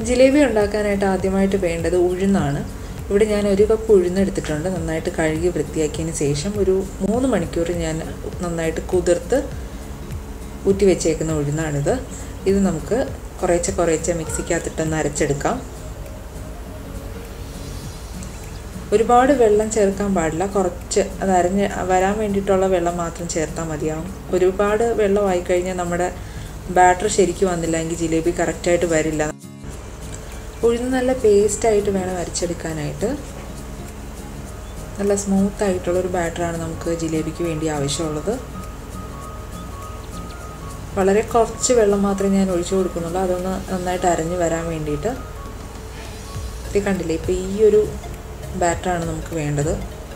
ജിലേബി ഉണ്ടാക്കാനായിട്ട് ആദ്യമായിട്ട് വേണ്ടത് ഉഴുന്നാണ് ഇവിടെ ഞാൻ ഒരു കപ്പ് ഉഴുന്നെടുത്തിട്ടുണ്ട് നന്നായിട്ട് കഴുകി വൃത്തിയാക്കിയതിന് ശേഷം ഒരു മൂന്ന് മണിക്കൂർ ഞാൻ നന്നായിട്ട് കുതിർത്ത് ഊറ്റി വെച്ചേക്കുന്ന ഉഴുന്നാണിത് ഇത് നമുക്ക് കുറേശ്ശെ കുറേശ്ശെ മിക്സിക്കകത്തിട്ടൊന്ന് അരച്ചെടുക്കാം ഒരുപാട് വെള്ളം ചേർക്കാൻ പാടില്ല കുറച്ച് അത് അരഞ്ഞ് വരാൻ വേണ്ടിയിട്ടുള്ള വെള്ളം മാത്രം ചേർത്താൽ മതിയാവും ഒരുപാട് വെള്ളമായി കഴിഞ്ഞാൽ നമ്മുടെ ബാറ്റർ ശരിക്കും വന്നില്ല എങ്കിൽ ജിലേബി കറക്റ്റായിട്ട് വരില്ല ഉഴുന്ന് നല്ല പേസ്റ്റായിട്ട് വേണം അരച്ചെടുക്കാനായിട്ട് നല്ല സ്മൂത്ത് ആയിട്ടുള്ളൊരു ബാറ്ററാണ് നമുക്ക് ജിലേബിക്ക് വേണ്ടി ആവശ്യമുള്ളത് വളരെ കുറച്ച് വെള്ളം മാത്രമേ ഞാൻ ഒഴിച്ചു കൊടുക്കുന്നുള്ളൂ അതൊന്ന് നന്നായിട്ട് അരഞ്ഞ് വരാൻ വേണ്ടിയിട്ട് ഇത് കണ്ടില്ലേ ഇപ്പോൾ ഈ ഒരു ബാറ്ററാണ് നമുക്ക് വേണ്ടത്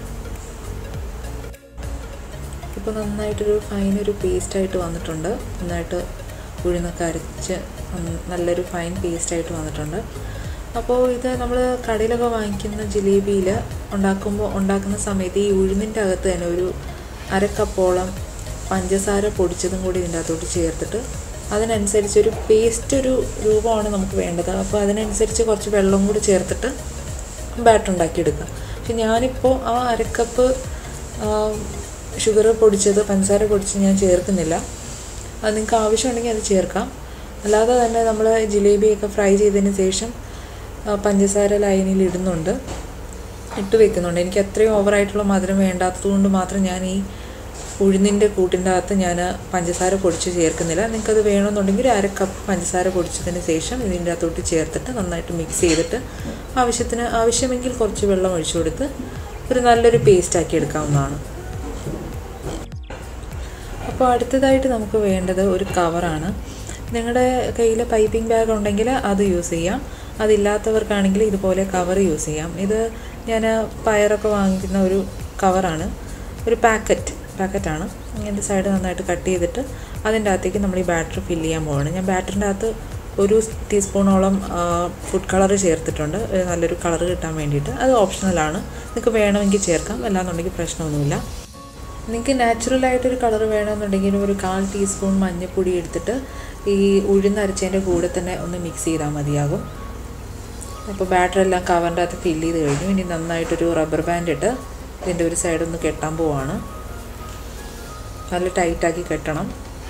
ഇപ്പോൾ നന്നായിട്ടൊരു ഫൈൻ ഒരു പേസ്റ്റായിട്ട് വന്നിട്ടുണ്ട് നന്നായിട്ട് ഉഴുന്നൊക്കെ അരച്ച് നല്ലൊരു ഫൈൻ പേസ്റ്റായിട്ട് വന്നിട്ടുണ്ട് അപ്പോൾ ഇത് നമ്മൾ കടയിലൊക്കെ വാങ്ങിക്കുന്ന ജിലേബിയിൽ ഉണ്ടാക്കുമ്പോൾ ഉണ്ടാക്കുന്ന സമയത്ത് ഈ ഉഴുന്നിൻ്റെ അകത്ത് തന്നെ ഒരു അരക്കപ്പോളം പഞ്ചസാര പൊടിച്ചതും കൂടി ഇതിൻ്റെ അകത്തോട്ട് ചേർത്തിട്ട് അതിനനുസരിച്ച് ഒരു പേസ്റ്റ് ഒരു രൂപമാണ് നമുക്ക് വേണ്ടത് അപ്പോൾ അതിനനുസരിച്ച് കുറച്ച് വെള്ളം കൂടി ചേർത്തിട്ട് ബാറ്റർ ഉണ്ടാക്കിയെടുക്കുക പക്ഷെ ഞാനിപ്പോൾ ആ അരക്കപ്പ് ഷുഗർ പൊടിച്ചത് പഞ്ചസാര പൊടിച്ചത് ഞാൻ ചേർക്കുന്നില്ല അത് നിങ്ങൾക്ക് ആവശ്യമുണ്ടെങ്കിൽ അത് ചേർക്കാം അല്ലാതെ തന്നെ നമ്മൾ ജിലേബിയൊക്കെ ഫ്രൈ ചെയ്തതിന് ശേഷം പഞ്ചസാര ലൈനിൽ ഇടുന്നുണ്ട് ഇട്ട് വെക്കുന്നുണ്ട് എനിക്ക് അത്രയും ഓവറായിട്ടുള്ള മധുരം വേണ്ടാത്തത് കൊണ്ട് മാത്രം ഞാൻ ഈ ഉഴുന്നിൻ്റെ കൂട്ടിൻ്റെ അകത്ത് ഞാൻ പഞ്ചസാര പൊടിച്ച് ചേർക്കുന്നില്ല നിങ്ങൾക്കത് വേണമെന്നുണ്ടെങ്കിൽ ഒരു അര കപ്പ് പഞ്ചസാര പൊടിച്ചതിന് ശേഷം ഇതിൻ്റെ അകത്തോട്ട് ചേർത്തിട്ട് നന്നായിട്ട് മിക്സ് ചെയ്തിട്ട് ആവശ്യത്തിന് ആവശ്യമെങ്കിൽ കുറച്ച് വെള്ളം ഒഴിച്ചു കൊടുത്ത് ഒരു നല്ലൊരു പേസ്റ്റ് ആക്കി എടുക്കാവുന്നതാണ് അപ്പോൾ അടുത്തതായിട്ട് നമുക്ക് വേണ്ടത് ഒരു കവറാണ് നിങ്ങളുടെ കയ്യിൽ പൈപ്പിംഗ് ബാഗ് ഉണ്ടെങ്കിൽ അത് യൂസ് ചെയ്യാം അതില്ലാത്തവർക്കാണെങ്കിൽ ഇതുപോലെ കവർ യൂസ് ചെയ്യാം ഇത് ഞാൻ പയറൊക്കെ വാങ്ങിക്കുന്ന ഒരു കവറാണ് ഒരു പാക്കറ്റ് പാക്കറ്റാണ് ഇങ്ങനത്തെ സൈഡ് നന്നായിട്ട് കട്ട് ചെയ്തിട്ട് അതിൻ്റെ അകത്തേക്ക് നമ്മൾ ഈ ബാറ്റർ ഫില്ല് ചെയ്യാൻ പോവാണ് ഞാൻ ബാറ്ററിൻ്റെ അകത്ത് ഒരു ടീസ്പൂണോളം ഫുഡ് കളർ ചേർത്തിട്ടുണ്ട് നല്ലൊരു കളർ കിട്ടാൻ വേണ്ടിയിട്ട് അത് ഓപ്ഷണലാണ് നിങ്ങൾക്ക് വേണമെങ്കിൽ ചേർക്കാം അല്ലാന്നുണ്ടെങ്കിൽ പ്രശ്നമൊന്നുമില്ല നിങ്ങൾക്ക് നാച്ചുറലായിട്ടൊരു കളർ വേണമെന്നുണ്ടെങ്കിൽ ഒരു കാൽ ടീസ്പൂൺ മഞ്ഞൾപ്പൊടി എടുത്തിട്ട് ഈ ഉഴുന്നരച്ചതിൻ്റെ കൂടെ തന്നെ ഒന്ന് മിക്സ് ചെയ്താൽ മതിയാകും അപ്പോൾ ബാറ്റർ എല്ലാം കവറിൻ്റെ അകത്ത് ഫില്ല് ചെയ്ത് കഴിഞ്ഞു ഇനി നന്നായിട്ടൊരു റബ്ബർ ബാൻഡ് ഇട്ട് ഇതിൻ്റെ ഒരു സൈഡ് ഒന്ന് കെട്ടാൻ പോവാണ് നല്ല ടൈറ്റാക്കി കെട്ടണം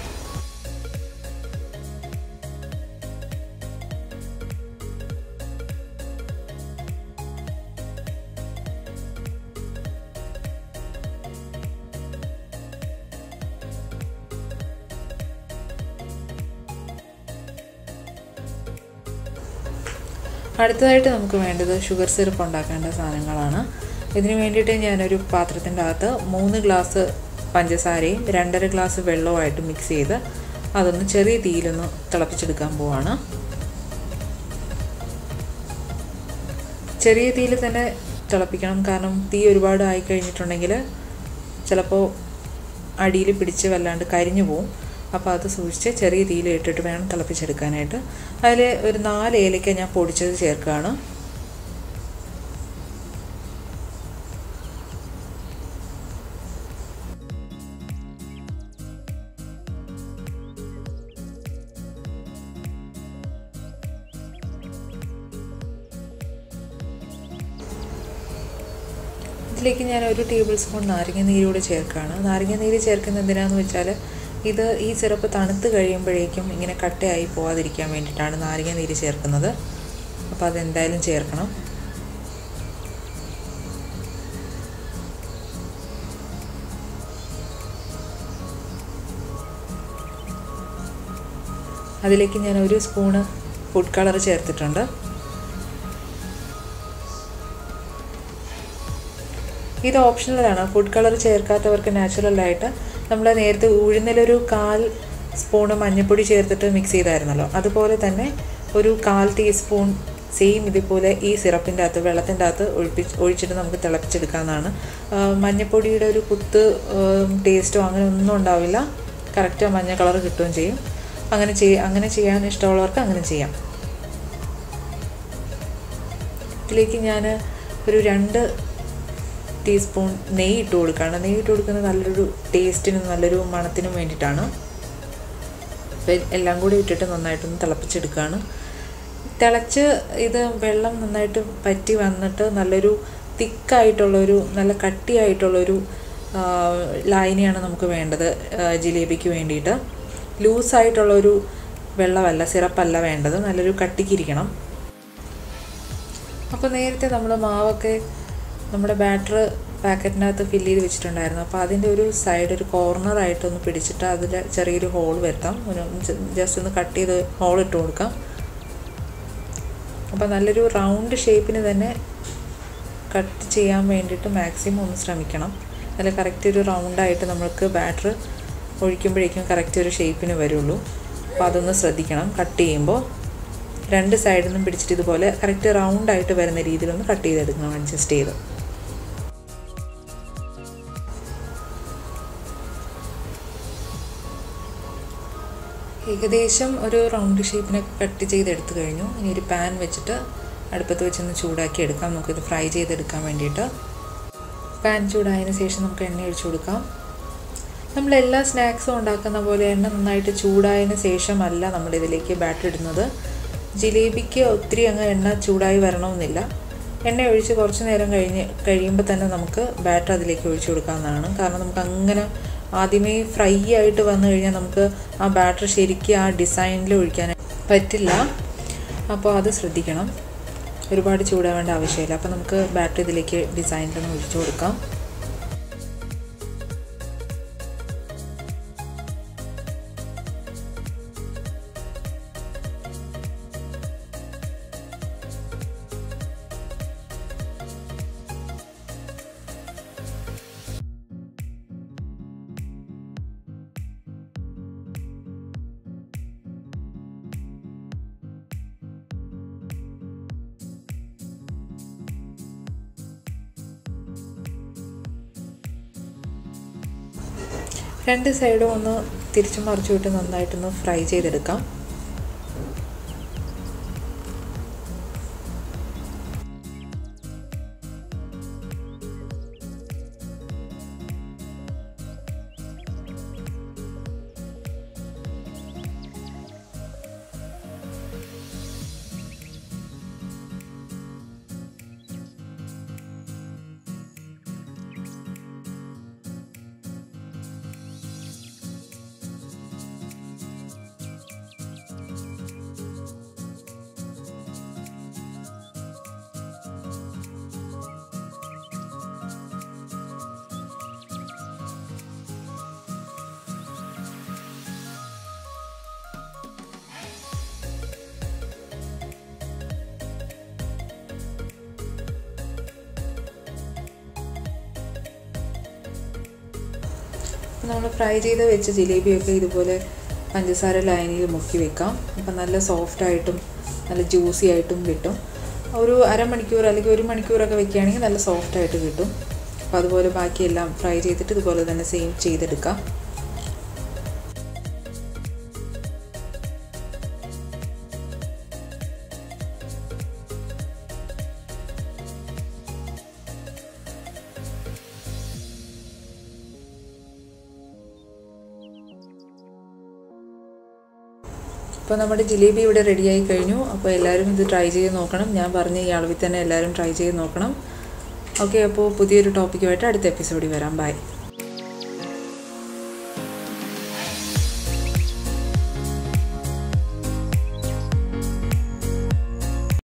അടുത്തതായിട്ട് നമുക്ക് വേണ്ടത് ഷുഗർ സിറപ്പ് ഉണ്ടാക്കേണ്ട സാധനങ്ങളാണ് ഇതിന് വേണ്ടിയിട്ട് ഞാനൊരു പാത്രത്തിൻ്റെ അകത്ത് മൂന്ന് ഗ്ലാസ് പഞ്ചസാരയും രണ്ടര ഗ്ലാസ് വെള്ളവുമായിട്ട് മിക്സ് ചെയ്ത് അതൊന്ന് ചെറിയ തീയിലൊന്ന് തിളപ്പിച്ചെടുക്കാൻ പോവാണ് ചെറിയ തീയിൽ തന്നെ തിളപ്പിക്കണം കാരണം തീ ഒരുപാട് ആയി കഴിഞ്ഞിട്ടുണ്ടെങ്കിൽ ചിലപ്പോൾ അടിയിൽ പിടിച്ച് വല്ലാണ്ട് കരിഞ്ഞു പോവും അപ്പോൾ അത് സൂക്ഷിച്ച് ചെറിയ തീയിൽ ഇട്ടിട്ട് വേണം തിളപ്പിച്ചെടുക്കാനായിട്ട് അതിൽ ഒരു നാല് ഏലക്ക ഞാൻ പൊടിച്ചത് ചേർക്കുകയാണ് ഇതിലേക്ക് ഞാൻ ഒരു ടേബിൾ സ്പൂൺ നാരങ്ങ നീര് കൂടി ചേർക്കുകയാണ് നാരങ്ങ നീര് ചേർക്കുന്നത് എന്തിനാന്ന് വെച്ചാൽ ഇത് ഈ സിറപ്പ് തണുത്ത് കഴിയുമ്പോഴേക്കും ഇങ്ങനെ കട്ടയായി പോവാതിരിക്കാൻ വേണ്ടിയിട്ടാണ് നാരങ്ങ നീര് ചേർക്കുന്നത് അപ്പോൾ അതെന്തായാലും ചേർക്കണം അതിലേക്ക് ഞാൻ ഒരു സ്പൂണ് ഫുഡ് കളർ ചേർത്തിട്ടുണ്ട് ഇത് ഓപ്ഷണലാണ് ഫുഡ് കളർ ചേർക്കാത്തവർക്ക് നാച്ചുറലായിട്ട് നമ്മൾ നേരത്തെ ഉഴുന്നിലൊരു കാൽ സ്പൂണ് മഞ്ഞൾപ്പൊടി ചേർത്തിട്ട് മിക്സ് ചെയ്തായിരുന്നല്ലോ അതുപോലെ തന്നെ ഒരു കാൽ ടീസ്പൂൺ സെയിം ഇതുപോലെ ഈ സിറപ്പിൻ്റെ അകത്ത് വെള്ളത്തിൻ്റെ അകത്ത് ഒഴിപ്പി ഒഴിച്ചിട്ട് നമുക്ക് തിളപ്പിച്ചെടുക്കാവുന്നതാണ് മഞ്ഞൾപ്പൊടിയുടെ ഒരു കുത്ത് ടേസ്റ്റോ അങ്ങനെ ഒന്നും ഉണ്ടാവില്ല കറക്റ്റ് മഞ്ഞ കളർ കിട്ടുകയും ചെയ്യും അങ്ങനെ ചെയ്യ അങ്ങനെ ചെയ്യാൻ ഇഷ്ടമുള്ളവർക്ക് അങ്ങനെ ചെയ്യാം ഇതിലേക്ക് ഞാൻ ഒരു രണ്ട് ടീസ്പൂൺ നെയ്യ് ഇട്ട് കൊടുക്കുകയാണ് നെയ്യ് ഇട്ട് കൊടുക്കുന്നത് നല്ലൊരു ടേസ്റ്റിനും നല്ലൊരു മണത്തിനും വേണ്ടിയിട്ടാണ് അപ്പോൾ എല്ലാം കൂടി ഇട്ടിട്ട് നന്നായിട്ടൊന്ന് തിളപ്പിച്ചെടുക്കുകയാണ് തിളച്ച് ഇത് വെള്ളം നന്നായിട്ട് പറ്റി വന്നിട്ട് നല്ലൊരു തിക്കായിട്ടുള്ളൊരു നല്ല കട്ടിയായിട്ടുള്ളൊരു ആ, ലായനിയാണ് നമുക്ക് വേണ്ടത് ആ, ജിലേബിക്ക് വേണ്ടിയിട്ട് ലൂസായിട്ടുള്ളൊരു വെള്ളമല്ല സിറപ്പല്ല വേണ്ടത് നല്ലൊരു കട്ടിക്കിരിക്കണം അപ്പോൾ നേരത്തെ നമ്മൾ മാവൊക്കെ നമ്മുടെ ബാറ്റർ പാക്കറ്റിനകത്ത് ഫില്ല് ചെയ്ത് വെച്ചിട്ടുണ്ടായിരുന്നു അപ്പോൾ അതിൻ്റെ ഒരു സൈഡ് ഒരു കോർണറായിട്ടൊന്ന് പിടിച്ചിട്ട് അതിൽ ചെറിയൊരു ഹോൾ വരുത്താം ഒരു ജസ്റ്റ് ഒന്ന് കട്ട് ചെയ്ത് ഹോൾ ഇട്ട് കൊടുക്കാം അപ്പോൾ നല്ലൊരു റൗണ്ട് ഷേപ്പിന് തന്നെ കട്ട് ചെയ്യാൻ വേണ്ടിയിട്ട് മാക്സിമം ഒന്ന് ശ്രമിക്കണം നല്ല കറക്റ്റ് ഒരു റൗണ്ടായിട്ട് നമുക്ക് ബാറ്റർ ഒഴിക്കുമ്പോഴേക്കും കറക്റ്റ് ഒരു ഷേപ്പിന് വരുള്ളൂ അപ്പോൾ അതൊന്ന് ശ്രദ്ധിക്കണം കട്ട് ചെയ്യുമ്പോൾ രണ്ട് സൈഡിൽ നിന്നും പിടിച്ചിട്ട് ഇതുപോലെ കറക്റ്റ് റൗണ്ടായിട്ട് വരുന്ന രീതിയിലൊന്ന് കട്ട് ചെയ്തെടുക്കണം അഡ്ജസ്റ്റ് ചെയ്ത് ഏകദേശം ഒരു റൗണ്ട് ഷേപ്പിനൊക്കെ കട്ട് ചെയ്തെടുത്തു കഴിഞ്ഞു ഇനി ഒരു പാൻ വെച്ചിട്ട് അടുപ്പത്ത് വെച്ചൊന്ന് ചൂടാക്കി എടുക്കാം നമുക്കിത് ഫ്രൈ ചെയ്തെടുക്കാൻ വേണ്ടിയിട്ട് പാൻ ചൂടായതിന് ശേഷം നമുക്ക് എണ്ണ ഒഴിച്ചു കൊടുക്കാം നമ്മൾ എല്ലാ സ്നാക്സും ഉണ്ടാക്കുന്ന പോലെ എണ്ണ നന്നായിട്ട് ചൂടായതിന് ശേഷമല്ല നമ്മൾ ഇതിലേക്ക് ബാറ്റർ ഇടുന്നത് ജിലേബിക്ക് ഒത്തിരി അങ്ങ് എണ്ണ ചൂടായി വരണമെന്നില്ല എണ്ണ ഒഴിച്ച് കുറച്ച് നേരം കഴിഞ്ഞ് കഴിയുമ്പോൾ തന്നെ നമുക്ക് ബാറ്റർ അതിലേക്ക് ഒഴിച്ചു കൊടുക്കാവുന്നതാണ് കാരണം നമുക്ക് അങ്ങനെ ആദ്യമേ ഫ്രൈ ആയിട്ട് വന്നു കഴിഞ്ഞാൽ നമുക്ക് ആ ബാറ്റർ ശരിക്കും ആ ഡിസൈനിൽ ഒഴിക്കാൻ പറ്റില്ല അപ്പോൾ അത് ശ്രദ്ധിക്കണം ഒരുപാട് ചൂടാവേണ്ട ആവശ്യമില്ല അപ്പോൾ നമുക്ക് ബാറ്റർ ഇതിലേക്ക് ഡിസൈനിലൊന്ന് ഒഴിച്ചു കൊടുക്കാം രണ്ട് സൈഡും ഒന്ന് തിരിച്ചും മറിച്ചു വിട്ട് നന്നായിട്ടൊന്ന് ഫ്രൈ ചെയ്തെടുക്കാം നമ്മൾ ഫ്രൈ ചെയ്ത് വെച്ച ജിലേബിയൊക്കെ ഇതുപോലെ പഞ്ചസാര ലൈനിൽ മുക്കി വെക്കാം അപ്പം നല്ല സോഫ്റ്റ് ആയിട്ടും നല്ല ജ്യൂസി ആയിട്ടും കിട്ടും ഒരു അരമണിക്കൂർ അല്ലെങ്കിൽ ഒരു മണിക്കൂറൊക്കെ വെക്കുകയാണെങ്കിൽ നല്ല സോഫ്റ്റ് ആയിട്ട് കിട്ടും അപ്പോൾ അതുപോലെ ബാക്കിയെല്ലാം ഫ്രൈ ചെയ്തിട്ട് ഇതുപോലെ തന്നെ സെയിം ചെയ്തെടുക്കാം അപ്പോൾ നമ്മുടെ ജിലേബി ഇവിടെ റെഡിയായി കഴിഞ്ഞു അപ്പോൾ എല്ലാവരും ഇത് ട്രൈ ചെയ്ത് നോക്കണം ഞാൻ പറഞ്ഞ ഈ അളവിൽ തന്നെ എല്ലാവരും ട്രൈ ചെയ്ത് നോക്കണം ഓക്കെ അപ്പോൾ പുതിയൊരു ടോപ്പിക്കുമായിട്ട് അടുത്ത എപ്പിസോഡിൽ വരാം ബൈ